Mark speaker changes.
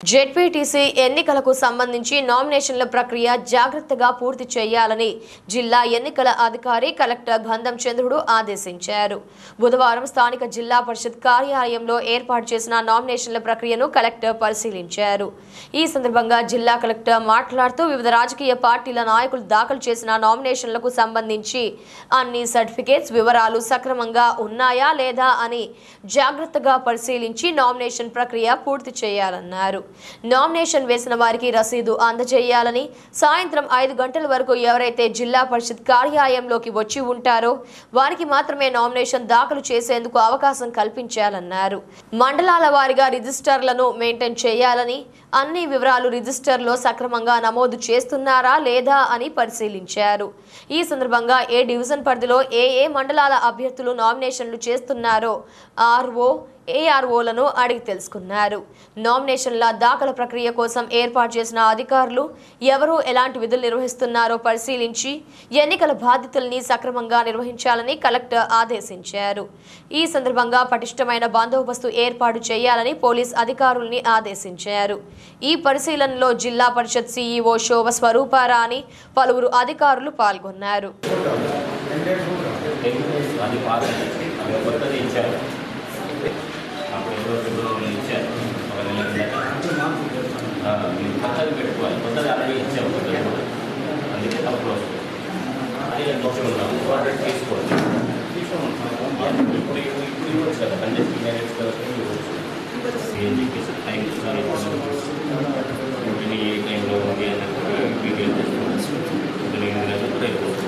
Speaker 1: ZPTC ఎన్నికలకు సంబంధించి నామినేషన్ల ప్రక్రియ జాగ్రత్తగా పూర్తి చేయాలని జిల్లా ఎన్నికల అధికారి కలెక్టర్ గంధం చంద్రుడు ఆదేశించారు బుధవారం స్థానిక జిల్లా పరిషత్ కార్యాలయంలో ఏర్పాటు చేసిన నామినేషన్ల ప్రక్రియను కలెక్టర్ పరిశీలించారు ఈ సందర్భంగా జిల్లా కలెక్టర్ మాట్లాడుతూ వివిధ రాజకీయ పార్టీల నాయకులు దాఖలు చేసిన నామినేషన్లకు సంబంధించి అన్ని సర్టిఫికేట్స్ వివరాలు సక్రమంగా ఉన్నాయా లేదా అని జాగ్రత్తగా పరిశీలించి నామినేషన్ ప్రక్రియ పూర్తి చేయాలన్నారు నామినేషన్ వేసిన వారికి రసీదు అందజేయాలని సాయంత్రం ఐదు గంటల వరకు ఎవరైతే జిల్లా పరిషత్ కార్యాలయంలోకి వచ్చి ఉంటారో వారికి మాత్రమే నామినేషన్ దాఖలు చేసేందుకు అవకాశం కల్పించాలన్నారు మండలాల వారీగా రిజిస్టర్లను మెయింటైన్ చేయాలని అన్ని వివరాలు రిజిస్టర్లో సక్రమంగా నమోదు చేస్తున్నారా లేదా అని పరిశీలించారు ఈ సందర్భంగా ఏ డివిజన్ పరిధిలో ఏ ఏ మండలాల అభ్యర్థులు నామినేషన్లు చేస్తున్నారో ఆర్ఓ ఏఆర్ఓలను అడిగి తెలుసుకున్నారు నామినేషన్ల దాఖల ప్రక్రియ కోసం ఏర్పాటు చేసిన అధికారులు ఎవరు ఎలాంటి విధులు నిర్వహిస్తున్నారో పరిశీలించి ఎన్నికల బాధ్యతల్ని సక్రమంగా నిర్వహించాలని కలెక్టర్ ఆదేశించారు ఈ సందర్భంగా పటిష్టమైన బందోబస్తు ఏర్పాటు చేయాలని పోలీస్ అధికారుల్ని ఆదేశించారు ఈ పరిశీలనలో జిల్లా పరిషత్ సీఈఓ శోభ స్వరూపారాణి పలువురు అధికారులు పాల్గొన్నారు
Speaker 2: అది పాత అది కొత్తది ఇచ్చారు అప్పుడు ఏదో రెండు రోజులు ఇచ్చారు ఒక నెల కిందట ఆ, మీరు కొత్తది పెట్టుకోవాలి కొత్తది అలాగే ఇచ్చాము కొత్తది కూడా అందుకే తప్పులు వస్తుంది అది నేను తెచ్చుకున్నాను వాటి తీసుకోండి తీసుకున్నాను ఇప్పుడు ఇప్పుడు ఇప్పుడు ఇవ్వచ్చు కదా కంజెస్ట్ మ్యారేజ్ కదా ఇవ్వచ్చు సిఎన్జికి టైం ఇస్తున్నారు ఇప్పుడు ఏ టైంలో ఉంది అన్నట్టు డీటెయిల్ చేసుకోవచ్చు ఇప్పుడు నేను కూడా అయిపోతుంది